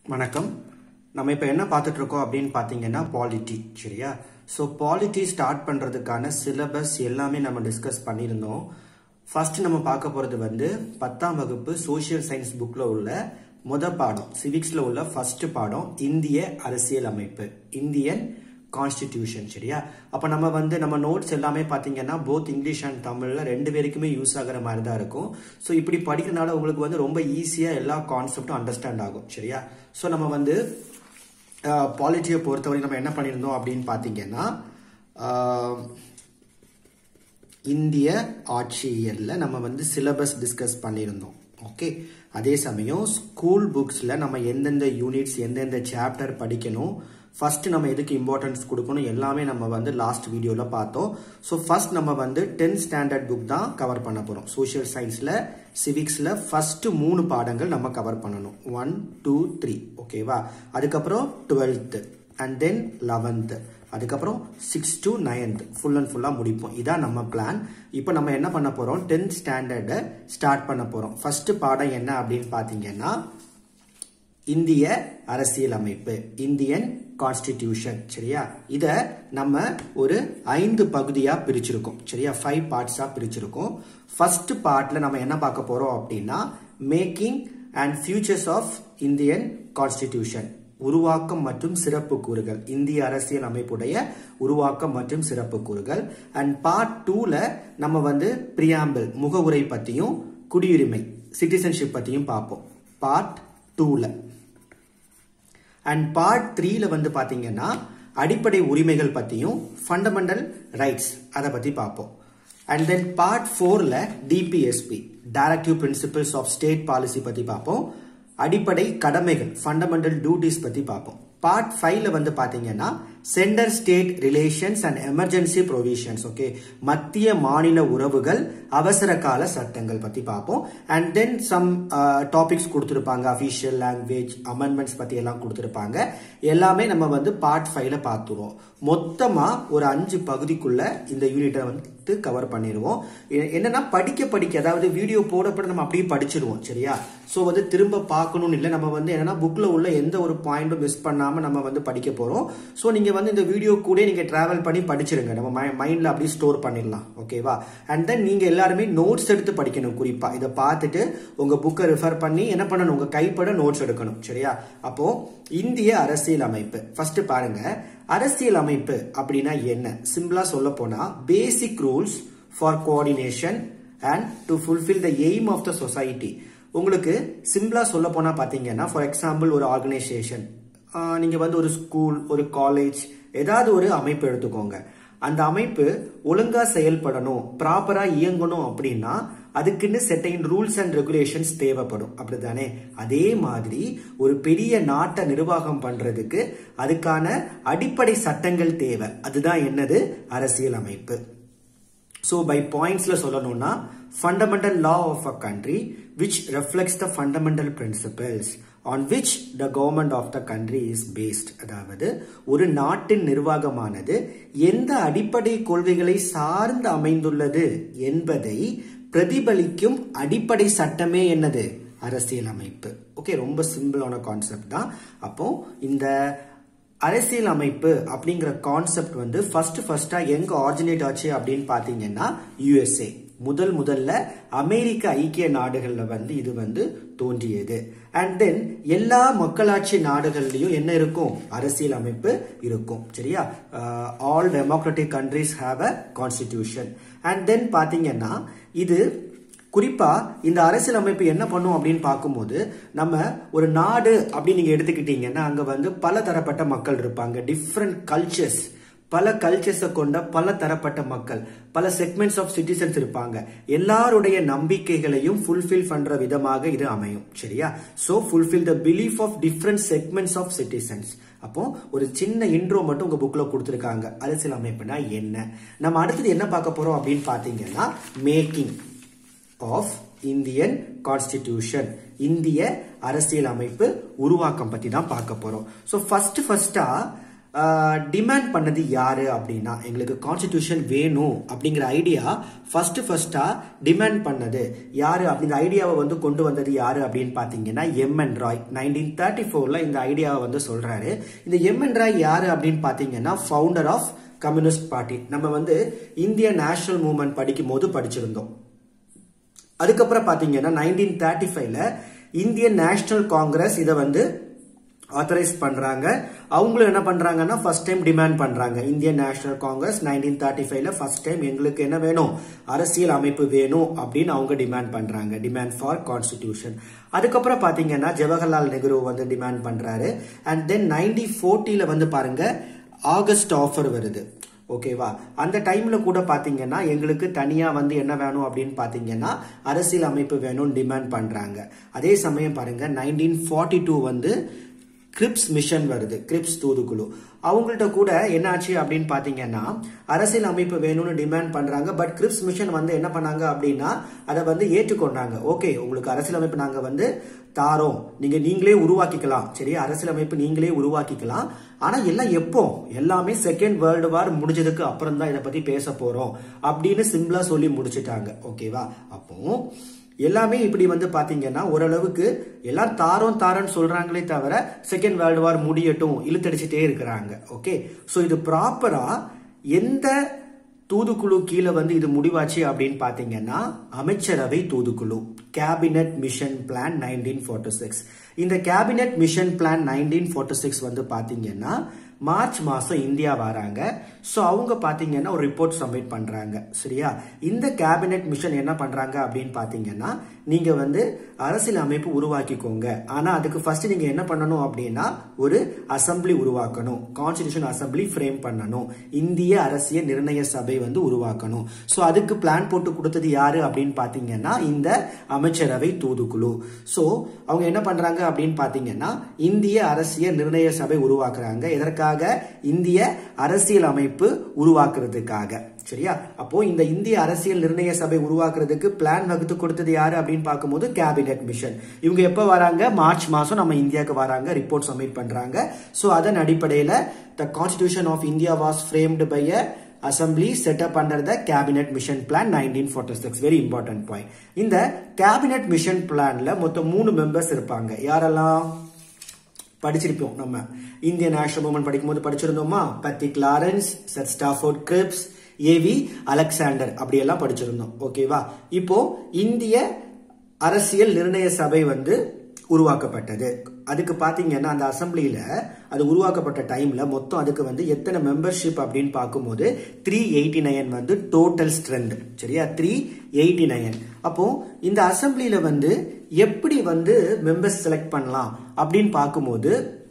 வணக்கம் நம்ம இப்போ என்ன பார்த்துட்டு இருக்கோம் அப்படின்னு பார்த்தீங்கன்னா பாலிட்டி சரியா ஸோ பாலிட்டி ஸ்டார்ட் பண்ணுறதுக்கான சிலபஸ் எல்லாமே நம்ம டிஸ்கஸ் பண்ணியிருந்தோம் ஃபர்ஸ்ட் நம்ம பார்க்க போகிறது வந்து பத்தாம் வகுப்பு சோஷியல் சயின்ஸ் புக்கில் உள்ள முத பாடம் சிவிக்ஸில் உள்ள ஃபர்ஸ்ட் பாடம் இந்திய அரசியல் அமைப்பு இந்தியன் கான்ஸ்டிடியூஷன் சரியா அப்போ நம்ம வந்து நம்ம நோட்ஸ் எல்லாமே பார்த்தீங்கன்னா போத் இங்கிலீஷ் அண்ட் தமிழில் ரெண்டு பேருக்குமே யூஸ் ஆகிற மாதிரி தான் இருக்கும் ஸோ இப்படி படிக்கிறனால உங்களுக்கு வந்து ரொம்ப ஈஸியாக எல்லா கான்செப்டும் அண்டர்ஸ்டாண்ட் ஆகும் சரியா ஸோ நம்ம வந்து பாலிட்டியை பொறுத்தவரை நம்ம என்ன பண்ணியிருந்தோம் அப்படின்னு பார்த்தீங்கன்னா ஆஹ், இந்திய ஆட்சியலில் நம்ம வந்து சிலபஸ் டிஸ்கஸ் பண்ணியிருந்தோம் ஓகே அதே சமயம் ஸ்கூல் புக்ஸில் நம்ம எந்தெந்த யூனிட்ஸ் எந்தெந்த சாப்டர் படிக்கணும் ஃபர்ஸ்ட் நம்ம எதுக்கு இம்பார்ட்டன்ஸ் கொடுக்கணும் எல்லாமே நம்ம வந்து லாஸ்ட் வீடியோவில் பார்த்தோம் ஸோ ஃபர்ஸ்ட் நம்ம வந்து டென்த் ஸ்டாண்டர்ட் புக் தான் கவர் பண்ண போகிறோம் சோஷியல் சயின்ஸில் சிவிக்ஸில் ஃபர்ஸ்ட் மூணு பாடங்கள் நம்ம கவர் பண்ணணும் ஒன் டூ த்ரீ ஓகேவா அதுக்கப்புறம் டுவெல்த்து அண்ட் தென் லெவன்த்து அதுக்கப்புறம் six to ninth full and ஃபுல்லாக முடிப்போம் இதான் நம்ம பிளான் இப்போ நம்ம என்ன பண்ண போகிறோம் டென்த் ஸ்டாண்டர்டை ஸ்டார்ட் பண்ண போகிறோம் ஃபர்ஸ்ட் பாடம் என்ன அப்படின்னு பார்த்தீங்கன்னா இந்திய அரசியல் அமைப்பு இந்தியன் கான்ஸ்டிடியூஷன் சரியா இத நம்ம ஒரு ஐந்து பகுதியா பிரிச்சிருக்கோம் சரியா ஃபைவ் பார்ட்ஸா பிரிச்சிருக்கோம் ஃபர்ஸ்ட் பார்ட்ல நம்ம என்ன பார்க்க போறோம் அப்படின்னா making and features of Indian constitution உருவாக்கம் மற்றும் சிறப்பு கூறுகள் இந்திய அரசியல் அமைப்புடைய உருவாக்கம் மற்றும் சிறப்பு கூறுகள் அண்ட் பார்ட் டூல நம்ம வந்து பிரியாம்பிள் முகவுரை பத்தியும் குடியுரிமை சிட்டிசன்ஷிப் பத்தியும் பார்ப்போம் பார்ட் டூல அண்ட் பார்ட் த்ரீல வந்து பாத்தீங்கன்னா அடிப்படை உரிமைகள் பத்தியும் ஃபண்டமெண்டல் ரைட்ஸ் அதை பத்தி பார்ப்போம் அண்ட் தென் பார்ட் ஃபோர்ல DPSP directive principles of state policy பத்தி பார்ப்போம் அடிப்படை கடமைகள் ஃபண்டமெண்டல் டியூட்டிஸ் பத்தி பார்ப்போம் பார்ட் ஃபைவ்ல வந்து பாத்தீங்கன்னா centre state relations and emergency provisions okay மத்திய மாநில உறவுகள் அவசர கால சட்டங்கள் பத்தி பார்ப்போம் அண்ட் தென் சம் டாபிக்ஸ் கொடுத்துருப்பாங்க அஃபிஷியல் லாங்குவேஜ் அமெண்ட்மெண்ட்ஸ் பத்தி எல்லாம் கொடுத்துருப்பாங்க எல்லாமே நம்ம வந்து பார்ட் ஃபைவ்ல பார்த்துருவோம் மொத்தமா ஒரு அஞ்சு பகுதிக்குள்ள இந்த யூனிட்டை வந்து கவர் பண்ணிடுவோம் எ- என்னன்னா படிக்க படிக்க அதாவது வீடியோ போட போட நம்ம அப்படியே படிச்சிருவோம் சரியா ஸோ வந்து திரும்ப பார்க்கணும்னு இல்லை நம்ம வந்து என்னன்னா புக்ல உள்ள எந்த ஒரு பாயிண்ட்டும் மிஸ் பண்ணாம நம்ம வந்து படிக்க போறோம் ஸோ நீங்க வந்து இந்த வீடியோ கூட நீங்க டிராவல் பண்ணி படிச்சிருங்க நம்ம மைண்ட்ல அப்படியே ஸ்டோர் பண்ணிடலாம் ஓகேவா அண்ட் தென் நீங்க எல்லாருமே நோட்ஸ் எடுத்து படிக்கணும் குறிப்பா இதை பார்த்துட்டு உங்க புக்கை ரெஃபர் பண்ணி என்ன பண்ணணும் உங்க கைப்பட நோட்ஸ் எடுக்கணும் சரியா அப்போ இந்திய அரசியல் அமைப்பு ஃபர்ஸ்ட் பாருங்க அரசியல் அமைப்பு அப்படின்னா என்ன சிம்பிளா சொல்ல போனா basic rules for coordination and to fulfil the aim of the society உங்களுக்கு சிம்பிளா சொல்ல போனா பாத்தீங்கன்னா ஃபார் எக்ஸாம்பிள் ஒரு ஆர்கனைசேஷன் நீங்க வந்து ஒரு ஸ்கூல் ஒரு காலேஜ் ஏதாவது ஒரு அமைப்பு எடுத்துக்கோங்க அந்த அமைப்பு ஒழுங்கா செயல்படணும் ப்ராப்பரா இயங்கணும் அப்படின்னா அதுக்குன்னு செட்டைன் ரூல்ஸ் அண்ட் ரெகுலேஷன்ஸ் தேவைப்படும் அப்படிதானே அதே மாதிரி ஒரு பெரிய நாட்டை நிர்வாகம் பண்றதுக்கு அதுக்கான அடிப்படை சட்டங்கள் தேவை அதுதான் என்னது அரசியல் அமைப்பு ஸோ பை பாயிண்ட்ஸ்ல சொல்லணும்னா fundamental law of a country which reflects the fundamental principles on which the government of the country is based அதாவது ஒரு நாட்டின் நிர்வாகமானது எந்த அடிப்படை கொள்கைகளை சார்ந்து அமைந்துள்ளது என்பதை பிரதிபலிக்கும் அடிப்படை சட்டமே என்னது அரசியல் அமைப்பு ஓகே ரொம்ப சிம்பிளான கான்செப்ட் தான் அப்போ இந்த அரசியல் அமைப்பு அப்படிங்கிற கான்செப்ட் வந்து ஃபர்ஸ்ட் ஃபர்ஸ்டா எங்க ஆரிஜினேட் ஆச்சு அப்படின்னு பாத்தீங்கன்னா யுஎஸ்ஏ முதல் முதல்ல அமெரிக்க ஐக்கிய நாடுகள்ல வந்து இது வந்து தோன்றியது அண்ட் தென் எல்லா மக்களாட்சி நாடுகள்லயும் என்ன இருக்கும் அரசியல் அமைப்பு இருக்கும் சரியா all democratic countries have a constitution and then பாத்தீங்கன்னா இது குறிப்பா இந்த அரசியல் அமைப்பு என்ன பண்ணும் அப்படின்னு பார்க்கும்போது நம்ம ஒரு நாடு அப்படின்னு நீங்க எடுத்துக்கிட்டீங்கன்னா அங்க வந்து பல தரப்பட்ட மக்கள் இருப்பாங்க டிஃப்ரெண்ட் கல்ச்சர்ஸ் பல கல்ச்சர்ஸை கொண்ட பல தரப்பட்ட மக்கள் பல செக்மெண்ட்ஸ் ஆஃப் சிட்டிசன்ஸ் இருப்பாங்க எல்லாருடைய நம்பிக்கைகளையும் ஃபுல்ஃபில் பண்ற விதமாக இது அமையும் சரியா so fulfil the belief of different segments of citizens அப்போ ஒரு சின்ன இன்ட்ரோ மட்டும் உங்க புக்ல கொடுத்துருக்காங்க அரசியல் அமைப்புனா என்ன நம்ம அடுத்தது என்ன பார்க்க போறோம் அப்படின்னு பாத்தீங்கன்னா மேக்கிங் ஆஃப் இந்தியன் கான்ஸ்டிடியூஷன் இந்திய அரசியல் அமைப்பு உருவாக்கம் பத்தி தான் பார்க்க போறோம் ஸோ ஃபர்ஸ்ட் ஃபர்ஸ்டா டிமாண்ட் பண்ணது யாரு அப்படின்னா எங்களுக்கு கான்ஸ்டிடியூஷன் வேணும் அப்படிங்கிற ஐடியா ஃபர்ஸ்ட் ஃபர்ஸ்டா டிமாண்ட் பண்ணது யாரு அப்படிங்கிற ஐடியாவை வந்து கொண்டு வந்தது யாரு அப்படின்னு பாத்தீங்கன்னா M N Roy nineteen thirty ஃபோர்ல இந்த ஐடியாவை வந்து சொல்றாரு இந்த எம் என் ராய் யாரு அப்படின்னு பாத்தீங்கன்னா ஃபவுண்டர் ஆஃப் கம்யூனிஸ்ட் பார்ட்டி நம்ம வந்து இந்திய நேஷனல் மூவ்மெண்ட் படிக்கும் போது படிச்சிருந்தோம் அதுக்கப்புறம் பாத்தீங்கன்னா நைன்டீன் தேர்ட்டி ஃபைவ்ல இந்தியன் நேஷனல் காங்கிரஸ் இதை வந்து ஆத்தரைஸ் பண்றாங்க அவங்களும் என்ன பண்றாங்கன்னா ஃபர்ஸ்ட் டைம் டிமாண்ட் பண்றாங்க Indian National Congress nineteen thirty ஃபைவ்ல ஃபர்ஸ்ட் டைம் எங்களுக்கு என்ன வேணும் அரசியல் அமைப்பு வேணும் அப்படின்னு அவங்க டிமாண்ட் பண்றாங்க டிமாண்ட் ஃபார் கான்ஸ்டிடியூஷன் அதுக்கப்புறம் பாத்தீங்கன்னா ஜவஹர்லால் நெஹ்ரு வந்து டிமாண்ட் பண்றாரு அண்ட் தென் நைன்டீன் ஃபோர்ட்டில வந்து பாருங்க ஆகஸ்ட் ஆஃபர் வருது ஓகேவா அந்த டைம்ல கூட பாத்தீங்கன்னா எங்களுக்கு தனியா வந்து என்ன வேணும் அப்படின்னு பாத்தீங்கன்னா அரசியல் அமைப்பு வேணும்னு டிமாண்ட் பண்றாங்க அதே சமயம் பாருங்க நைன்டீன் ஃபார்ட்டி டூ வந்து கிரிப்ஸ் மிஷன் வருது கிரிப்ஸ் தூதுக்குழு அவங்கள்ட்ட கூட என்னாச்சு அப்படின்னு பாத்தீங்கன்னா அரசியல் அமைப்பு வேணும்னு டிமாண்ட் பண்றாங்க பட் கிரிப்ஸ் மிஷன் வந்து என்ன பண்ணாங்க அப்படின்னா அதை வந்து ஏற்றுக்கொண்டாங்க ஓகே உங்களுக்கு அரசியல் அமைப்பு நாங்க வந்து தாரோம் நீங்க நீங்களே உருவாக்கிக்கலாம் சரி அரசியல் அமைப்பு நீங்களே உருவாக்கிக்கலாம் ஆனா எல்லாம் எப்போ எல்லாமே செகண்ட் வேர்ல்டு வார் முடிஞ்சதுக்கு அப்புறம் தான் இதை பத்தி பேச போறோம் அப்படின்னு சிம்பிளா சொல்லி முடிச்சிட்டாங்க ஓகேவா அப்போ எல்லாமே இப்படி வந்து பாத்தீங்கன்னா ஓரளவுக்கு எல்லாம் தாரம் தாரன்னு சொல்றாங்களே தவிர செகண்ட் வேர்ல்டு வார் முடியட்டும் இழுத்தடிச்சிட்டே இருக்கிறாங்க ஓகே ஸோ இது ப்ராப்பரா எந்த தூதுக்குழு கீழே வந்து இது முடிவாச்சு அப்படின்னு பாத்தீங்கன்னா அமைச்சரவை தூதுக்குழு cabinet mission plan nineteen forty six இந்த cabinet mission plan nineteen forty six வந்து பாத்தீங்கன்னா மார்ச் மாசம் இந்தியா வராங்க ஸோ அவங்க பாத்தீங்கன்னா ஒரு ரிப்போர்ட் சப்மிட் பண்றாங்க சரியா இந்த கேபினெட் மிஷன் என்ன பண்றாங்க அப்படின்னு பாத்தீங்கன்னா நீங்க வந்து அரசியல் அமைப்பு உருவாக்கிக்கோங்க ஆனா அதுக்கு ஃபர்ஸ்ட் நீங்க என்ன பண்ணணும் அப்படின்னா ஒரு அசம்பிளி உருவாக்கணும் கான்ஸ்டிடியூஷன் அசம்பிளி ஃப்ரேம் பண்ணணும் இந்திய அரசியல் நிர்ணய சபை வந்து உருவாக்கணும் ஸோ அதுக்கு பிளான் போட்டு கொடுத்தது யாரு அப்படின்னு பாத்தீங்கன்னா இந்த அமைச்சரவை தூதுக்குழு ஸோ அவங்க என்ன பண்றாங்க அப்படின்னு பாத்தீங்கன்னா இந்திய அரசியல் நிர்ணய சபை உருவாக்குறாங்க எதற்காக இந்திய அரசியல் அமைப்பு உருவாக்குறதுக்காக சரியா அப்போ இந்த இந்திய அரசியல் நிர்ணய சபை உருவாக்குறதுக்கு பிளான் வகுத்து கொடுத்தது யாரு அப்படின்னு பார்க்கும்போது கேபினெட் மிஷன் இவங்க எப்ப வராங்க மார்ச் மாசம் நம்ம இந்தியாவுக்கு வராங்க ரிப்போர்ட் சப்மிட் பண்றாங்க சோ அதன் அடிப்படையில the constitution of India was framed by a assembly set up under the cabinet mission plan nineteen forty six very important point இந்த கேபினெட் மிஷன் பிளான்ல மொத்தம் மூணு மெம்பர்ஸ் இருப்பாங்க யாரெல்லாம் படிச்சிருப்போம் நம்ம இந்திய நேஷனல் மூவ்மெண்ட் படிக்கும்போது படிச்சிருந்தோமா Pethick Lawrence sir Stafford Cripps A V Alexander அப்படியெல்லாம் படிச்சிருந்தோம் ஓகேவா இப்போ இந்திய அரசியல் நிர்ணய சபை வந்து உருவாக்கப்பட்டது அதுக்கு பாத்தீங்கன்னா அந்த அசம்பிளியில அது உருவாக்கப்பட்ட டைம்ல மொத்தம் அதுக்கு வந்து எத்தனை மெம்பர்ஷிப் அப்படின்னு பார்க்கும்போது த்ரீ எயிட்டி நைன் வந்து டோட்டல் ஸ்ட்ரென்த் சரியா த்ரீ எயிட்டி நைன் அப்போ இந்த அசம்பிளியில வந்து எப்படி வந்து மெம்பர்ஸ் செலக்ட் பண்ணலாம் அப்படின்னு பார்க்கும்போது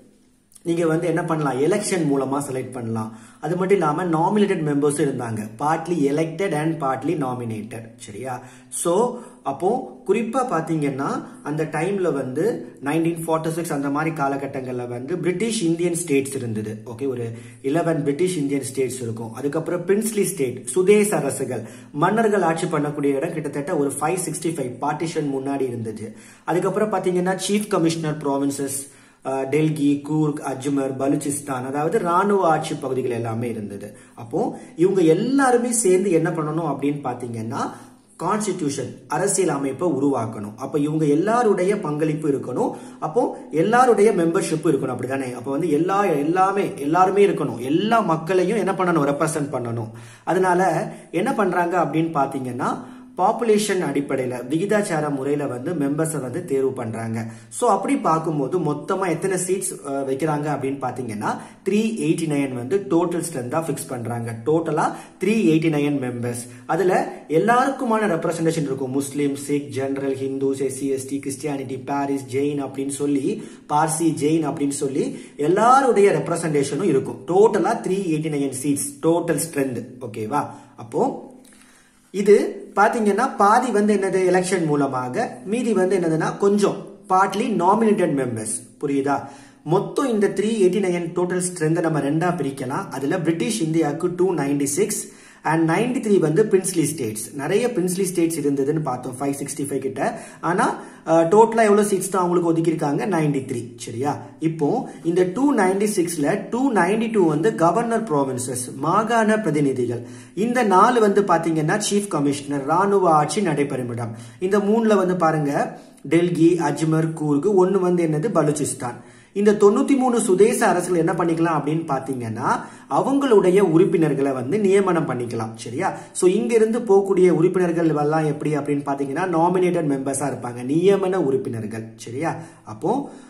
நீங்க வந்து என்ன பண்ணலாம் எலெக்ஷன் மூலமா செலக்ட் பண்ணலாம் அது மட்டும் இல்லாம நாமினேட்டட் மெம்பர்ஸ் இருந்தாங்க partly elected and partly nominated சரியா சோ அப்போ குறிப்பா பாத்தீங்கன்னா அந்த டைம்ல வந்து நைன்டீன் ஃபார்ட்டி சிக்ஸ் அந்த மாதிரி காலகட்டங்கள்ல வந்து பிரிட்டிஷ் இந்தியன் ஸ்டேட்ஸ் இருந்தது ஓகே ஒரு இலவன் பிரிட்டிஷ் இந்தியன் ஸ்டேட்ஸ் இருக்கும் அதுக்கப்புறம் பிரின்ஸ்லி ஸ்டேட் சுதேச அரசுகள் மன்னர்கள் ஆட்சி பண்ணக்கூடிய இடம் கிட்டத்தட்ட ஒரு ஃபைவ் சிக்ஸ்டி ஃபைவ் பார்ட்டிஷன் முன்னாடி இருந்தது அதுக்கப்புறம் பாத்தீங்கன்னா chief commissioner provinces Delhi Coorg Ajmer Baluchistan அதாவது ராணுவ ஆட்சி பகுதிகள் எல்லாமே இருந்தது அப்போ இவங்க எல்லாருமே சேர்ந்து என்ன பண்ணணும் அப்படின்னு பாத்தீங்கன்னா கான்ஸ்டிடியூஷன் அரசியல் அமைப்பை உருவாக்கணும் அப்ப இவங்க எல்லாருடைய பங்களிப்பு இருக்கணும் அப்போ எல்லாருடைய மெம்பர்ஷிப் இருக்கணும் அப்படிதானே அப்ப வந்து எல்லா எல்லாமே எல்லாருமே இருக்கணும் எல்லா மக்களையும் என்ன பண்ணணும் ரெப்ரசன்ட் பண்ணணும் அதனால என்ன பண்றாங்க அப்படின்னு பாத்தீங்கன்னா பாப்புலேஷன் அடிப்படையில விகிதாச்சார முறையில வந்து மெம்பர்ஸை வந்து தேர்வு பண்றாங்க சோ அப்படி பார்க்கும்போது மொத்தமா எத்தனை சீட்ஸ் வைக்கிறாங்க அப்படின்னு பாத்தீங்கன்னா த்ரீ எயிட்டி நைன் வந்து டோட்டல் ஸ்ட்ரென்தா பிக்ஸ் பண்றாங்க டோட்டலா த்ரீ எயிட்டி நைன் மெம்பர்ஸ் அதுல எல்லாருக்குமான ரெப்ரசன்டேஷன் இருக்கும் Muslim Sikh general Hindus SC ST Christianity Parsis Jain அப்படின்னு சொல்லி பார்சி ஜெயின் அப்படின்னு சொல்லி எல்லாருடைய ரெப்ரசன்டேஷனும் இருக்கும் டோட்டலா three eighty nine seats total strength ஓகேவா அப்போ இது பாத்தீங்கன்னா பாதி வந்து என்னது எலெக்ஷன் மூலமாக மீதி வந்து என்னதுன்னா கொஞ்சம் பார்ட்லி நாமினேட்டட் மெம்பர்ஸ் புரியுதா மொத்தம் இந்த three eighty nine total strength நம்ம ரெண்டா பிரிக்கலாம் அதுல பிரிட்டிஷ் இந்தியாவுக்கு two ninety six and ninety three வந்து பிரின்ஸ்லி ஸ்டேட்ஸ் நிறைய பிரின்ஸ்லி ஸ்டேட்ஸ் இருந்ததுன்னு பார்த்தோம் ஃபைவ் சிக்ஸ்டி ஃபைவ் கிட்ட ஆனா டோட்டலா எவ்வளவு சீட்ஸ் தான் அவங்களுக்கு ஒதுக்கியிருக்காங்க நைன்டி த்ரீ சரியா இப்போ இந்த டூ நைன்டி சிக்ஸ்ல டூ நைன்டி டூ வந்து கவர்னர் ப்ராவின்சஸ் மாகாண பிரதிநிதிகள் இந்த நாலு வந்து பாத்தீங்கன்னா சீஃப் கமிஷனர் ராணுவ ஆட்சி நடைபெறும் இடம் இந்த மூணுல வந்து பாருங்க டெல்லி அஜ்மர் கூர்கு ஒன்னு வந்து என்னது பலூச்சிஸ்தான் இந்த தொண்ணூத்தி மூணு சுதேச அரசுகள் என்ன பண்ணிக்கலாம் அப்படின்னு பாத்தீங்கன்னா அவங்களுடைய உறுப்பினர்களை வந்து நியமனம் பண்ணிக்கலாம் சரியா சோ இங்க இருந்து போகக்கூடிய உறுப்பினர்கள் எல்லாம் எப்படி அப்படின்னு பாத்தீங்கன்னா நாமினேட்டட் மெம்பர்ஸா இருப்பாங்க நியமன உறுப்பினர்கள் சரியா அப்போ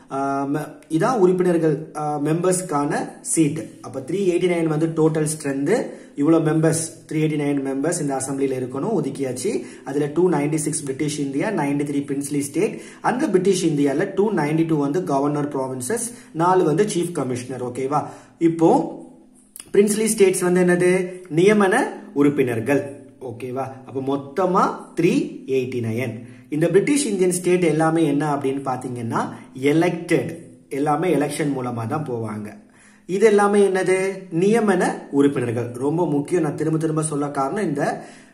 இதான் உறுப்பினர்கள் மெம்பர்ஸ்க்கான சீட் அப்ப த்ரீ எயிட்டி நைன் வந்து டோட்டல் ஸ்ட்ரென்த் இவ்வளவு members three eighty nine members இந்த அசம்பிளில இருக்கணும் ஒதுக்கியாச்சு அதுல two ninety six British India ninety three princely state அந்த பிரிட்டிஷ் இந்தியால டூ நைன்டி டூ வந்து கவர்னர் ப்ராவின்சஸ் நாலு வந்து சீஃப் கமிஷனர் ஓகேவா இப்போ பிரின்ஸ்லி ஸ்டேட்ஸ் வந்து என்னது நியமன உறுப்பினர்கள் ஓகேவா அப்ப மொத்தமா த்ரீ எயிட்டி நைன் இந்த பிரிட்டிஷ் இந்தியன் ஸ்டேட் எல்லாமே என்ன அப்படின்னு பாத்தீங்கன்னா எலெக்டட் எல்லாமே எலெக்ஷன் மூலமா தான் போவாங்க இது எல்லாமே என்னது நியமன உறுப்பினர்கள் ரொம்ப முக்கியம் நான் திரும்ப திரும்ப சொல்ல காரணம் இந்த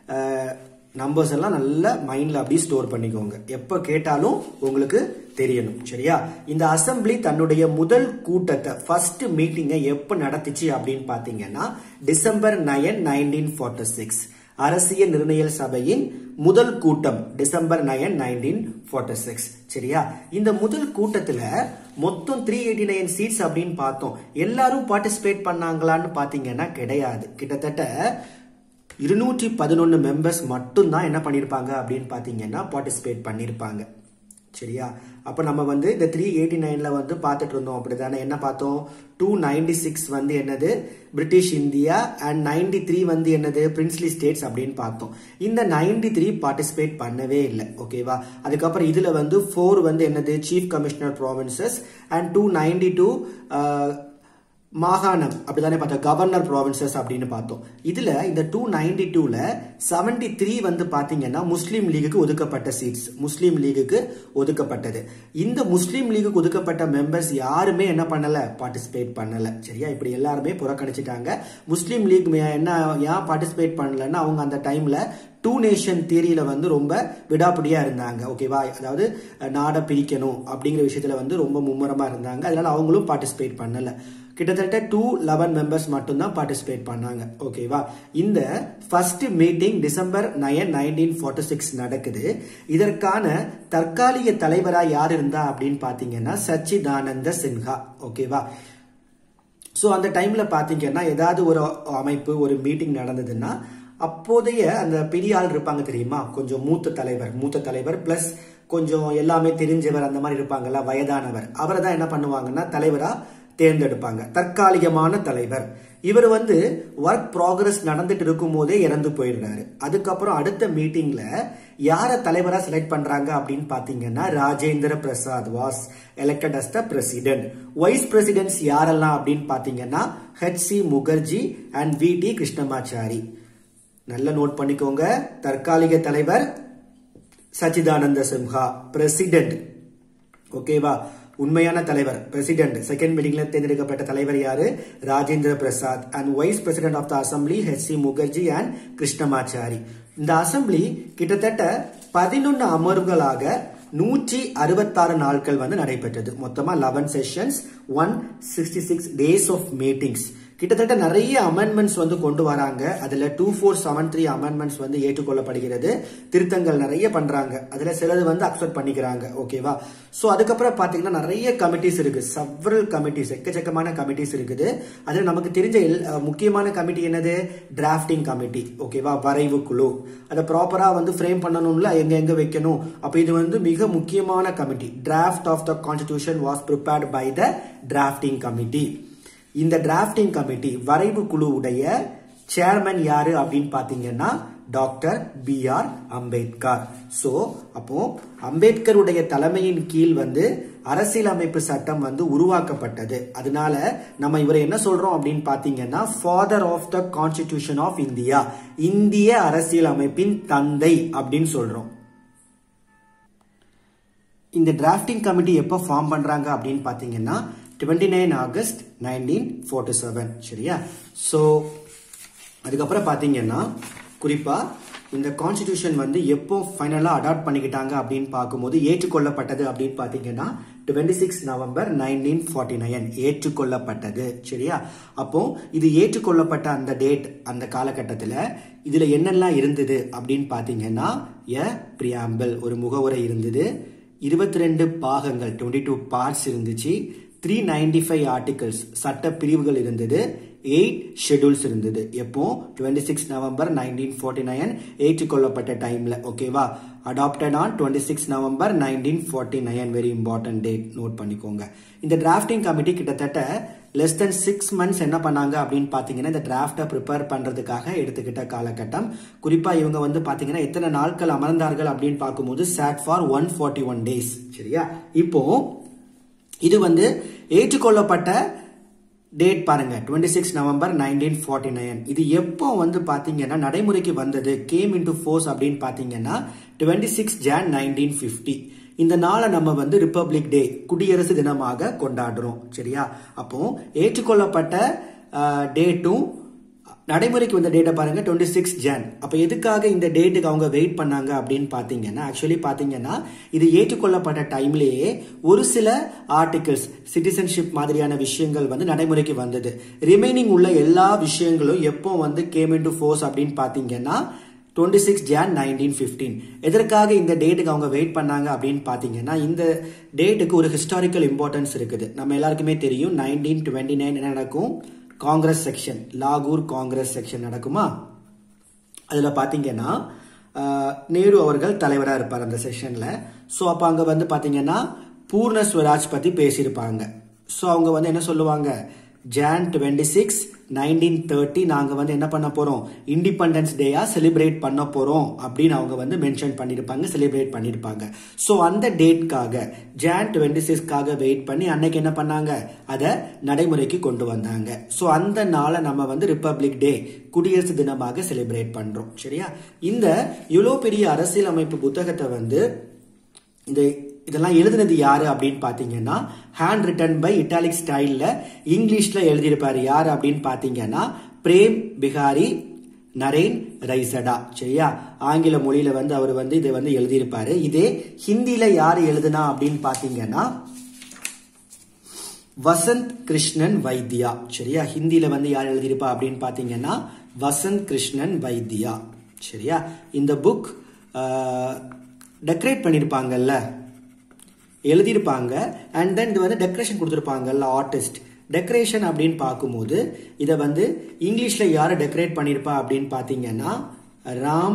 நம்பர்ஸ் எல்லாம் நல்ல மைண்ட்ல அப்படியே ஸ்டோர் பண்ணிக்கோங்க எப்ப கேட்டாலும் உங்களுக்கு தெரியணும் சரியா இந்த அசம்பிளி தன்னுடைய முதல் கூட்டத்தை ஃபர்ஸ்ட் மீட்டிங்கை எப்ப நடத்துச்சு அப்படின்னு பாத்தீங்கன்னா December nine nineteen forty six அரசியல் நிர்ணய சபையின் முதல் கூட்டம் December nine nineteen forty six சரியா இந்த முதல் கூட்டத்துல மொத்தம் த்ரீ எயிட்டி நைன் சீட்ஸ் அப்படின்னு பார்த்தோம் எல்லாரும் பார்ட்டிசிபேட் பண்ணாங்களான்னு பாத்தீங்கன்னா கிடையாது கிட்டத்தட்ட இருநூற்றி பதினொன்னு மெம்பர்ஸ் மட்டும் தான் என்ன பண்ணிருப்பாங்க அப்படின்னு பாத்தீங்கன்னா பார்ட்டிசிபேட் பண்ணிருப்பாங்க சரியா அப்ப நம்ம வந்து இந்த த்ரீ எயிட்டி நைன்ல வந்து பார்த்துட்டு இருந்தோம் அப்படிதானே என்ன பார்த்தோம் டூ நைன்டி சிக்ஸ் வந்து என்னது British India and ninety three வந்து என்னது பிரின்ஸ்லி ஸ்டேட்ஸ் அப்படின்னு பார்த்தோம் இந்த நைன்டி த்ரீ பார்ட்டிசிபேட் பண்ணவே இல்லை ஓகேவா அதுக்கப்புறம் இதுல வந்து ஃபோர் வந்து என்னது chief commissioner provinces and two ninety two மாகாணம் அப்படிதானே பார்த்தோம் கவர்னர் ப்ராவின்சஸ் அப்படின்னு பார்த்தோம் இதுல இந்த டூ நைன்டி டூல செவன்டி த்ரீ வந்து பாத்தீங்கன்னா முஸ்லீம் லீகுக்கு ஒதுக்கப்பட்ட சீட்ஸ் முஸ்லீம் லீகுக்கு ஒதுக்கப்பட்டது இந்த முஸ்லீம் லீகுக்கு ஒதுக்கப்பட்ட மெம்பர்ஸ் யாருமே என்ன பண்ணல பார்ட்டிசிபேட் பண்ணல சரியா இப்படி எல்லாருமே புறக்கணிச்சிட்டாங்க முஸ்லீம் லீக் என்ன ஏன் பார்ட்டிசிபேட் பண்ணலன்னா அவங்க அந்த டைம்ல டூ நேஷன் தியரியில வந்து ரொம்ப விடாப்பிடியா இருந்தாங்க ஓகேவா அதாவது நாடை பிரிக்கணும் அப்படிங்கிற விஷயத்துல வந்து ரொம்ப மும்முரமா இருந்தாங்க அதனால அவங்களும் பார்ட்டிசிபேட் பண்ணல கிட்டத்தட்ட டூ லெவன் மெம்பர்ஸ் மட்டும்தான் பார்ட்டிசிபேட் பண்ணாங்க ஓகேவா இந்த first meeting December nine nineteen forty six நடக்குது இதற்கான தற்காலிக தலைவரா யார் இருந்தா அப்படின்னு பாத்தீங்கன்னா சச்சிதானந்த சின்ஹா ஓகேவா ஸோ அந்த டைம்ல பாத்தீங்கன்னா ஏதாவது ஒரு அமைப்பு ஒரு மீட்டிங் நடந்ததுன்னா அப்போதைய அந்த பெரிய ஆள் இருப்பாங்க தெரியுமா கொஞ்சம் மூத்த தலைவர் மூத்த தலைவர் பிளஸ் கொஞ்சம் எல்லாமே தெரிஞ்சவர் அந்த மாதிரி இருப்பாங்கல்ல வயதானவர் அவரை தான் என்ன பண்ணுவாங்கன்னா தலைவரா தேர்ந்தெடுப்பாங்க தற்காலிகமான தலைவர் இவர் வந்து ஒர்க் ப்ராக்ரஸ் நடந்துட்டு இருக்கும் போதே இறந்து போயிடுறாரு அதுக்கப்புறம் அடுத்த மீட்டிங்ல யார தலைவரா செலக்ட் பண்றாங்க அப்படின்னு பாத்தீங்கன்னா Rajendra Prasad was elected as the president vice presidents யாரெல்லாம் அப்படின்னு பாத்தீங்கன்னா H C Mukherjee and V T Krishnamachari நல்ல நோட் பண்ணிக்கோங்க தற்காலிக தலைவர் சச்சிதானந்த சின்ஹா பிரசிடென்ட் ஓகேவா உண்மையான தலைவர் பிரசிடென்ட் செகண்ட் மீட்டிங்ல தேர்ந்தெடுக்கப்பட்ட தலைவர் யாரு Rajendra Prasad and vice president of the assembly H C Mukherjee and Krishnamachari இந்த அசம்பிளி கிட்டத்தட்ட பதினொன்னு அமர்வுகளாக நூற்றி அறுபத்தாறு நாட்கள் வந்து நடைபெற்றது மொத்தமா eleven sessions one sixty six days of meetings கிட்டத்தட்ட நிறைய அமெண்ட்மெண்ட்ஸ் வந்து கொண்டு வராங்க அதுல two four seven three amendments வந்து ஏற்றுக்கொள்ளப்படுகிறது திருத்தங்கள் நிறைய பண்றாங்க அதுல சிலது வந்து அக்செப்ட் பண்ணிக்கிறாங்க ஓகேவா சோ அதுக்கப்புறம் பாத்தீங்கன்னா நிறைய கமிட்டிஸ் இருக்கு சவரல் கமிட்டிஸ் எக்கச்சக்கமான கமிட்டிஸ் இருக்குது அதுல நமக்கு தெரிஞ்ச முக்கியமான கமிட்டி என்னது டிராஃப்டிங் கமிட்டி ஓகேவா வரைவு குழு அதை ப்ராப்பரா வந்து ஃப்ரேம் பண்ணணும்ல எங்க எங்க வைக்கணும் அப்ப இது வந்து மிக முக்கியமான committee draft of the constitution was prepared by the drafting committee இந்த டிராஃப்டிங் கமிட்டி வரைவு குழுவுடைய சேர்மன் யாரு அப்படின்னு பாத்தீங்கன்னா doctor B R Ambedkar so அப்போ அம்பேத்கருடைய தலைமையின் கீழ் வந்து அரசியலமைப்பு சட்டம் வந்து உருவாக்கப்பட்டது அதனால நம்ம இவரை என்ன சொல்றோம் அப்படின்னு பாத்தீங்கன்னா father of the constitution of India இந்திய அரசியல் அமைப்பின் தந்தை அப்படின்னு சொல்றோம் இந்த டிராஃப்டிங் கமிட்டி எப்போ ஃபார்ம் பண்றாங்க அப்படின்னு பாத்தீங்கன்னா twenty nine August nineteen forty seven சரியா ஸோ அதுக்கப்புறம் பார்த்தீங்கன்னா குறிப்பாக இந்த கான்ஸ்டிடியூஷன் வந்து எப்போ ஃபைனலாக அடாப்ட் பண்ணிக்கிட்டாங்க அப்படின்னு பார்க்கும்போது ஏற்றுக்கொள்ளப்பட்டது அப்படின்னு பார்த்தீங்கன்னா twenty six November nineteen forty nine ஏற்றுக்கொள்ளப்பட்டது சரியா அப்போ இது ஏற்றுக்கொள்ளப்பட்ட அந்த டேட் அந்த காலகட்டத்தில் இதில் என்னெல்லாம் இருந்தது அப்படின்னு பார்த்தீங்கன்னா எ பிரியாம்பிள் ஒரு முகவுரை இருந்தது இருபத்தி ரெண்டு பாகங்கள் டுவெண்ட்டி டூ பார்ட்ஸ் இருந்துச்சு த்ரீ நைன்டி ஃபைவ் ஆர்டிகல்ஸ் சட்ட பிரிவுகள் இருந்தது எயிட் ஷெடியூல்ஸ் இருந்தது எப்போ twenty six November nineteen forty nine ஏற்றுக்கொள்ளப்பட்ட டைம்ல ஓகேவா adopted on twenty six November nineteen forty nine very important date note பண்ணிக்கோங்க இந்த டிராஃப்டிங் கமிட்டி கிட்டத்தட்ட லெஸ் தென் சிக்ஸ் மந்த்ஸ் என்ன பண்ணாங்க அப்படின்னு பார்த்தீங்கன்னா இந்த டிராஃப்டை ப்ரிப்பேர் பண்ணுறதுக்காக எடுத்துக்கிட்ட காலகட்டம் குறிப்பாக இவங்க வந்து பார்த்தீங்கன்னா எத்தனை நாட்கள் அமர்ந்தார்கள் அப்படின்னு பார்க்கும்போது sat for one forty one days சரியா இப்போ இது வந்து ஏற்றுக்கொள்ளப்பட்ட டேட் பாருங்க twenty six November nineteen forty nine இது எப்போ வந்து பாத்தீங்கன்னா நடைமுறைக்கு வந்தது கேம் இன்டு ஃபோர்ஸ் அப்படின்னு பாத்தீங்கன்னா twenty six Jan nineteen fifty இந்த நாளை நம்ம வந்து ரிப்பப்ளிக் டே குடியரசு தினமாக கொண்டாடுறோம் சரியா அப்போ ஏற்றுக்கொள்ளப்பட்ட டேட்டும் நடைமுறைக்கு வந்த டேட்டை பாருங்க டுவெண்ட்டி சிக்ஸ் ஜான் அப்போ எதுக்காக இந்த டேட்டுக்கு அவங்க வெயிட் பண்ணாங்க அப்படின்னு பார்த்தீங்கன்னா ஆக்சுவலி பார்த்தீங்கன்னா இது ஏற்றுக்கொள்ளப்பட்ட டைம்லேயே ஒரு சில ஆர்டிகிள்ஸ் சிட்டிசன்ஷிப் மாதிரியான விஷயங்கள் வந்து நடைமுறைக்கு வந்தது ரிமைனிங் உள்ள எல்லா விஷயங்களும் எப்போ வந்து கேம் இன் டு ஃபோர்ஸ் அப்படின்னு பார்த்தீங்கன்னா twenty six Jan nineteen fifteen எதற்காக இந்த டேட்டுக்கு அவங்க வெயிட் பண்ணாங்க அப்படின்னு பார்த்தீங்கன்னா இந்த டேட்டுக்கு ஒரு ஹிஸ்டாரிக்கல் இம்பார்ட்டன்ஸ் இருக்குது நம்ம எல்லாருக்குமே தெரியும் நைன்டீன் டுவெண்ட்டி நைன் என்ன நடக்கும் காங்கிரஸ் செக்ஷன் லாகூர் காங்கிரஸ் செக்ஷன் நடக்குமா அதில் பார்த்தீங்கன்னா நேரு அவர்கள் தலைவராக இருப்பார் அந்த செஷனில் ஸோ அப்போ அங்கே வந்து பார்த்தீங்கன்னா பூர்ண ஸ்வராஜ் பற்றி பேசியிருப்பாங்க ஸோ அவங்க வந்து என்ன சொல்லுவாங்க Jan twenty six nineteen thirty நாங்கள் வந்து என்ன பண்ண போகிறோம் இண்டிபெண்டன்ஸ் டேயாக செலிப்ரேட் பண்ண போகிறோம் அப்படின்னு அவங்க வந்து மென்ஷன் பண்ணியிருப்பாங்க செலிப்ரேட் பண்ணியிருப்பாங்க ஸோ அந்த டேட்காக ஜான் டுவெண்ட்டி சிக்ஸ்க்காக வெயிட் பண்ணி அன்னைக்கு என்ன பண்ணாங்க அதை நடைமுறைக்கு கொண்டு வந்தாங்க ஸோ அந்த நாளை நம்ம வந்து ரிப்பப்ளிக் டே குடியரசு தினமாக செலிப்ரேட் பண்ணுறோம் சரியா இந்த இவ்வளோ பெரிய அரசியலமைப்பு புத்தகத்தை வந்து இந்த இதெல்லாம் எழுதினது யாரு அப்படின்னு பாத்தீங்கன்னா ஹேண்ட் ரிட்டன் பை இட்டாலிக் ஸ்டைல்ல இங்கிலீஷ்ல எழுதியிருப்பாரு யாரு அப்படின்னு பாத்தீங்கன்னா பிரேம் பிகாரி நரேன் ரைசடா சரியா ஆங்கில மொழியில வந்து அவர் வந்து இதை வந்து எழுதியிருப்பாரு இதே ஹிந்தியில யாரு எழுதுனா அப்படின்னு பாத்தீங்கன்னா வசந்த் கிருஷ்ணன் வைத்தியா சரியா ஹிந்தியில வந்து யார் எழுதியிருப்பா அப்படின்னு பாத்தீங்கன்னா வசந்த் கிருஷ்ணன் வைத்தியா சரியா இந்த புக் டெக்கரேட் பண்ணியிருப்பாங்கல்ல எழுதியிருப்பாங்க அண்ட் தென் இது வந்து டெக்கரேஷன் கொடுத்துருப்பாங்கல்ல ஆர்டிஸ்ட் டெக்கரேஷன் அப்படின்னு பார்க்கும்போது இதை வந்து இங்கிலீஷில் யார் டெக்கரேட் பண்ணியிருப்பா அப்படின்னு பார்த்தீங்கன்னா ராம்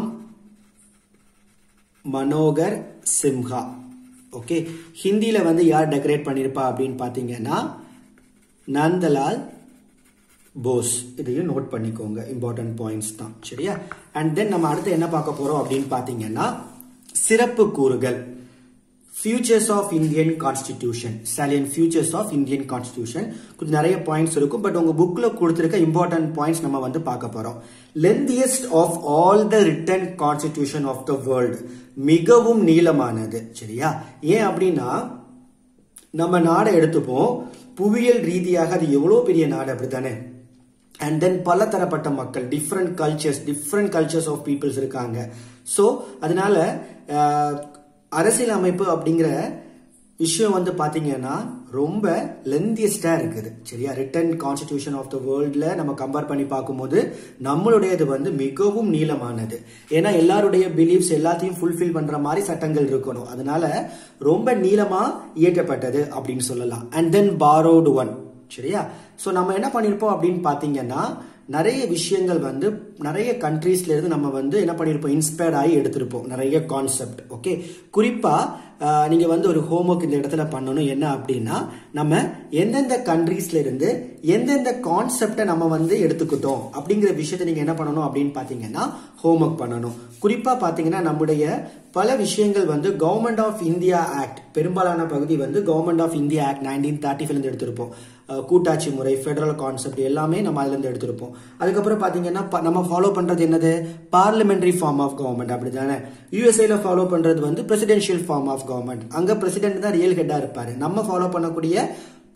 மனோகர் சிம்ஹா ஓகே ஹிந்தியில் வந்து யார் டெக்கரேட் பண்ணியிருப்பா அப்படின்னு பார்த்தீங்கன்னா நந்தலால் போஸ் இதையும் நோட் பண்ணிக்கோங்க இம்பார்ட்டன்ட் பாயிண்ட்ஸ் தான் சரியா அண்ட் தென் நம்ம அடுத்து என்ன பார்க்க போறோம் அப்படின்னு பார்த்தீங்கன்னா சிறப்பு கூறுகள் features of Indian constitution salient features of Indian constitution கொஞ்சம் நிறைய பாயிண்ட்ஸ் இருக்கும் பட் உங்க புக்ல கொடுத்துருக்க இம்பார்ட்டன்ட் பாயிண்ட்ஸ் நம்ம வந்து பார்க்க போறோம் lengthiest of all the written constitution of the world மிகவும் நீளமானது சரியா ஏன் அப்படின்னா நம்ம நாடை எடுத்துப்போம் புவியியல் ரீதியாக அது எவ்வளோ பெரிய நாடு அப்படித்தானே அண்ட் தென் பல தரப்பட்ட மக்கள் different cultures different cultures of peoples இருக்காங்க ஸோ அதனால அரசியல் அமைப்பு அப்படிங்கிற விஷயம் வந்து பாத்தீங்கன்னா ரொம்ப லெந்தியஸ்டா இருக்குது சரியா ரிட்டன் கான்ஸ்டிடியூஷன் ஆஃப் த வேர்ல்ட்ல நம்ம கம்பேர் பண்ணி பார்க்கும்போது நம்மளுடையது வந்து மிகவும் நீளமானது ஏன்னா எல்லாருடைய பிலீஃப்ஸ் எல்லாத்தையும் ஃபுல்ஃபில் பண்ற மாதிரி சட்டங்கள் இருக்கணும் அதனால ரொம்ப நீளமா இயற்றப்பட்டது அப்படின்னு சொல்லலாம் அண்ட் தென் பாரோடு ஒன் சரியா ஸோ நம்ம என்ன பண்ணியிருப்போம் அப்படின்னு பார்த்தீங்கன்னா நிறைய விஷயங்கள் வந்து நிறைய கண்ட்ரீஸ்ல இருந்து நம்ம வந்து என்ன பண்ணியிருப்போம் இன்ஸ்பயர்ட் ஆகி எடுத்திருப்போம் நிறைய கான்செப்ட் ஓகே குறிப்பா நீங்க வந்து ஒரு ஹோம்ஒர்க் இந்த இடத்துல பண்ணணும் என்ன அப்படின்னா நம்ம எந்தெந்த கண்ட்ரீஸ்ல இருந்து எந்தெந்த கான்செப்டை நம்ம வந்து எடுத்துக்கிட்டோம் அப்படிங்கிற விஷயத்த நீங்க என்ன பண்ணணும் அப்படின்னு பாத்தீங்கன்னா ஹோம்ஒர்க் பண்ணணும் குறிப்பா பாத்தீங்கன்னா நம்முடைய பல விஷயங்கள் வந்து கவர்மெண்ட் ஆஃப் இந்தியா ஆக்ட் பெரும்பாலான பகுதி வந்து government of India act nineteen thirty ஃபைவ்ல எடுத்திருப்போம் கூட்டாட்சி முறை ஃபெடரல் கான்செப்ட் எல்லாமே நம்ம அதுல இருந்து எடுத்திருப்போம் அதுக்கப்புறம் பாத்தீங்கன்னா நம்ம ஃபாலோ பண்றது என்னது பார்லிமெண்டரி ஃபார்ம் ஆஃப் கவர்மெண்ட் அப்படிதானே யூஎஸ்ஏல ஃபாலோ பண்றது வந்து பிரசிடென்ஷியல் ஃபார்ம் ஆஃப் கவர்மெண்ட் அங்க பிரசிடென்ட் தான் ரியல் ஹெட்டா இருப்பாரு நம்ம ஃபாலோ பண்ணக்கூடிய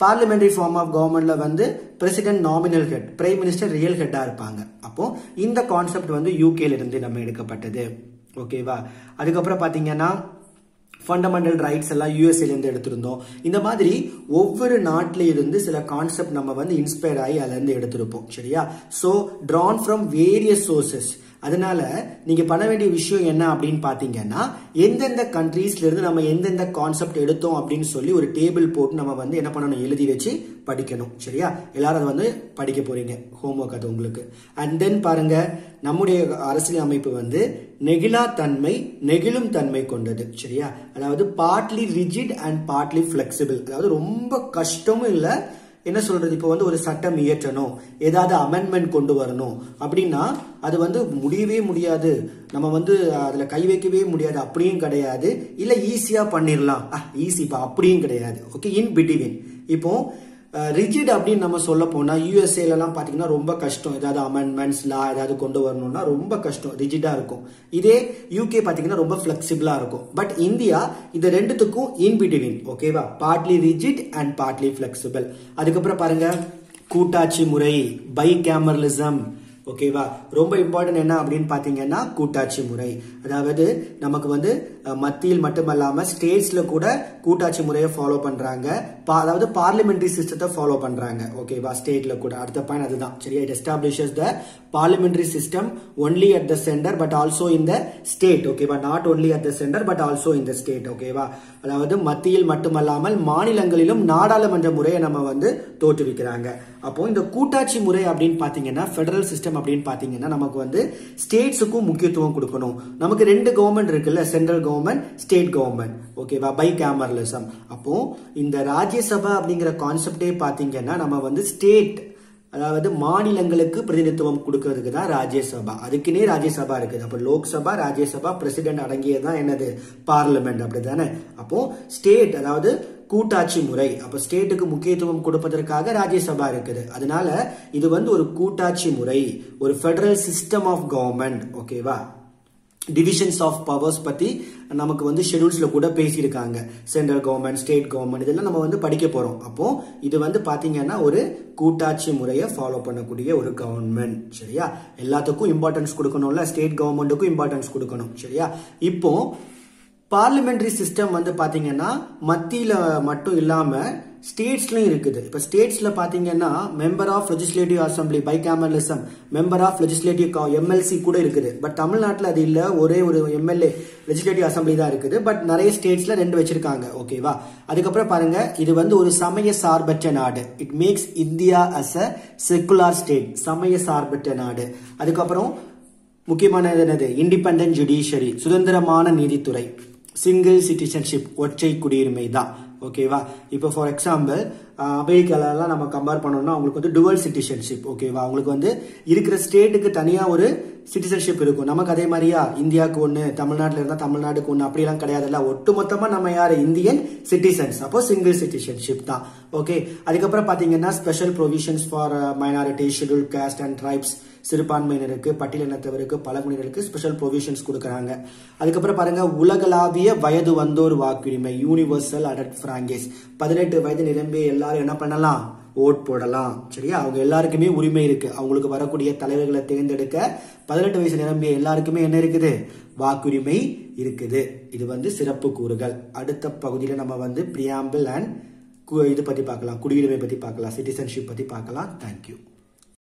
பார்லிமெண்டரி ஃபார்ம் ஆஃப் கவர்மெண்ட்ல வந்து president nominal head prime minister real ஹெட்டா இருப்பாங்க அப்போ இந்த கான்செப்ட் வந்து யூகேல இருந்து நம்ம எடுக்கப்பட்டது ஓகேவா அதுக்கப்புறம் பாத்தீங்கன்னா ஃபண்டமெண்டல் ரைட்ஸ் எல்லாம் யூஎஸ்ஏலேருந்து எடுத்திருந்தோம் இந்த மாதிரி ஒவ்வொரு நாட்டில இருந்து சில கான்செப்ட் நம்ம வந்து இன்ஸ்பயர் ஆகி அதுலேருந்து எடுத்திருப்போம் சரியா so drawn from various sources அதனால நீங்க பண்ண வேண்டிய விஷயம் என்ன அப்படின்னு பாத்தீங்கன்னா எந்தெந்த கண்ட்ரீஸ்ல இருந்து நம்ம எந்தெந்த கான்செப்ட் எடுத்தோம் அப்படின்னு சொல்லி ஒரு டேபிள் போட்டு நம்ம வந்து என்ன பண்ணணும் எழுதி வச்சு படிக்கணும் சரியா எல்லாரும் அதை வந்து படிக்க போறீங்க ஹோம்ஒர்க் அது உங்களுக்கு அண்ட் தென் பாருங்க நம்முடைய அரசியல் அமைப்பு வந்து நெகிழா தன்மை நெகிழும் தன்மை கொண்டது சரியா அதாவது partly rigid and partly flexible அதாவது ரொம்ப கஷ்டமும் இல்லை என்ன சொல்றது இப்போ வந்து ஒரு சட்டம் இயற்றணும் ஏதாவது அமெண்ட்மெண்ட் கொண்டு வரணும் அப்படின்னா அது வந்து முடியவே முடியாது நம்ம வந்து அதுல கை வைக்கவே முடியாது அப்படியும் கிடையாது இல்ல ஈஸியா பண்ணிடலாம் ஈஸிப்பா அப்படியும் கிடையாது ஓகே இன் பிட்வீன் இப்போ ரிஜிட் அப்படின்னு நம்ம சொல்ல போனா யூஎஸ்ஏலாம் பாத்தீங்கன்னா ரொம்ப கஷ்டம் ஏதாவது அமெண்ட்மெண்ட்ஸ் லா ஏதாவது கொண்டு வரணும்னா ரொம்ப கஷ்டம் ரிஜிடா இருக்கும் இதே யூகே பாத்தீங்கன்னா ரொம்ப பிளெக்சிபிளா இருக்கும் பட் இந்தியா இது ரெண்டுத்துக்கும் இன் பிட்வீன் ஓகேவா partly rigid and partly flexible அதுக்கப்புறம் பாருங்க கூட்டாட்சி முறை பை கேமரலிசம் ஓகேவா ரொம்ப இம்பார்ட்டன்ட் என்ன அப்படின்னு பாத்தீங்கன்னா கூட்டாட்சி முறை அதாவது நமக்கு வந்து மத்தியில் மட்டுமல்லாம ஸ்டேட்ஸ்ல கூட கூட்டாட்சி முறையை ஃபாலோ பண்றாங்க அதாவது பார்லிமெண்டரி சிஸ்டத்தை ஃபாலோ பண்றாங்க ஓகேவா ஸ்டேட்ல கூட அடுத்த பாயிண்ட் அதுதான் சரியா it establishes the parliamentary system only at the centre but also in the state ஓகேவா not only at the centre but also in the state ஓகேவா அதாவது மத்தியில் மட்டுமல்லாமல் மாநிலங்களிலும் நாடாளுமன்ற முறையை நம்ம வந்து தோற்றுவிக்கிறாங்க அப்போ இந்த கூட்டாட்சி முறை அப்படின்னு பாத்தீங்கன்னா பெடரல் சிஸ்டம் அப்படின்னு பாத்தீங்கன்னா நமக்கு வந்து ஸ்டேட்ஸுக்கும் முக்கியத்துவம் கொடுக்கணும் நமக்கு ரெண்டு கவர்மெண்ட் இருக்குல்ல சென்ட்ரல் கவர்மெண்ட் ஸ்டேட் கவர்மெண்ட் ஓகேவா பை கேமரலிசம் அப்போ இந்த ராஜ்யசபா அப்படிங்கிற கான்செப்டே பாத்தீங்கன்னா நம்ம வந்து ஸ்டேட் அதாவது மாநிலங்களுக்கு பிரதிநிதித்துவம் கொடுக்கறதுக்கு தான் ராஜ்யசபா அதுக்குன்னே ராஜ்யசபா இருக்குது அப்போ லோக்சபா ராஜ்யசபா பிரசிடென்ட் அடங்கியதுதான் என்னது பார்லிமெண்ட் அப்படிதானே அப்போ ஸ்டேட் அதாவது கூட்டாட்சி முறை அப்ப ஸ்டேட்டுக்கு முக்கியத்துவம் கொடுப்பதற்காக ராஜ்யசபா இருக்குது அதனால இது வந்து ஒரு கூட்டாட்சி முறை ஒரு ஃபெடரல் சிஸ்டம் ஆஃப் கவர்மெண்ட் ஓகேவா டிவிஷன்ஸ் ஆஃப் பவர்ஸ் பத்தி நமக்கு வந்து ஷெடியூல்ஸ்ல கூட பேசியிருக்காங்க சென்ட்ரல் கவர்மெண்ட் ஸ்டேட் கவர்மெண்ட் இதெல்லாம் நம்ம வந்து படிக்க போறோம் அப்போ இது வந்து பாத்தீங்கன்னா ஒரு கூட்டாட்சி முறையை ஃபாலோ பண்ணக்கூடிய ஒரு கவர்மெண்ட் சரியா எல்லாத்துக்கும் இம்பார்ட்டன்ஸ் கொடுக்கணும்ல ஸ்டேட் கவர்மெண்ட்டுக்கும் இம்பார்ட்டன்ஸ் கொடுக்கணும் சரியா இப்போ பார்லிமெண்டரி சிஸ்டம் வந்து பாத்தீங்கன்னா மத்தியில மட்டும் இல்லாம ஸ்டேட்ஸ்லயும் இருக்குது இப்ப ஸ்டேட்ஸ்ல பாத்தீங்கன்னா member of legislative assembly bicameralism member of legislative MLC கூட இருக்குது பட் தமிழ்நாட்டில் அது இல்ல ஒரே ஒரு எம்எல்ஏ லெஜிஸ்லேட்டிவ் அசம்பிளி தான் இருக்குது பட் நிறைய ஸ்டேட்ஸ்ல ரெண்டு வச்சிருக்காங்க ஓகேவா அதுக்கப்புறம் பாருங்க இது வந்து ஒரு சமய சார்பற்ற நாடு it makes India as a secular state சமய சார்பற்ற நாடு அதுக்கப்புறம் முக்கியமானது என்னது இண்டிபெண்டன்ட் ஜுடிஷியரி சுதந்திரமான நீதித்துறை சிங்கிள் சிட்டிசன்ஷிப் ஒற்றை குடியுரிமை தான் ஓகேவா இப்போ ஃபார் எக்ஸாம்பிள் அமெரிக்காலலாம் நம்ம கம்பேர் பண்ணோம்னா அவங்களுக்கு வந்து டுவல் சிட்டிசன்ஷிப் ஓகேவா அவங்களுக்கு வந்து இருக்கிற ஸ்டேட்டுக்கு தனியாக ஒரு சிட்டிசன்ஷிப் இருக்கும் நமக்கு அதே மாதிரியா இந்தியாவுக்கு ஒன்று தமிழ்நாட்டில் இருந்தால் தமிழ்நாட்டுக்கு ஒன்று அப்படிலாம் கிடையாதுல்ல ஒட்டுமொத்தமாக நம்ம யார் இந்தியன் சிட்டிசன்ஸ் அப்போ சிங்கிள் சிட்டிசன்ஷிப் தான் ஓகே அதுக்கப்புறம் பார்த்தீங்கன்னா special provisions for minority schedule caste and tribes சிறுபான்மையினருக்கு பட்டியலினத்தவருக்கு பழங்குடியினருக்கு ஸ்பெஷல் ப்ரொவிஷன்ஸ் கொடுக்குறாங்க அதுக்கப்புறம் பாருங்க உலகளாவிய வயது வந்தோர் வாக்குரிமை யூனிவர்சல் அடல்ட் பிராங்கேஸ் பதினெட்டு வயது நிரம்பிய எல்லாரும் என்ன பண்ணலாம் ஓட் போடலாம் சரியா அவங்க எல்லாருக்குமே உரிமை இருக்கு அவங்களுக்கு வரக்கூடிய தலைவர்களை தேர்ந்தெடுக்க பதினெட்டு வயசு நிரம்பிய எல்லாருக்குமே என்ன இருக்குது வாக்குரிமை இருக்குது இது வந்து சிறப்பு கூறுகள் அடுத்த பகுதியில் நம்ம வந்து பிரியாம்பிள் அண்ட் இது பத்தி பார்க்கலாம் குடியுரிமை பத்தி பார்க்கலாம் சிட்டிசன்ஷிப் பத்தி பார்க்கலாம் தேங்க்யூ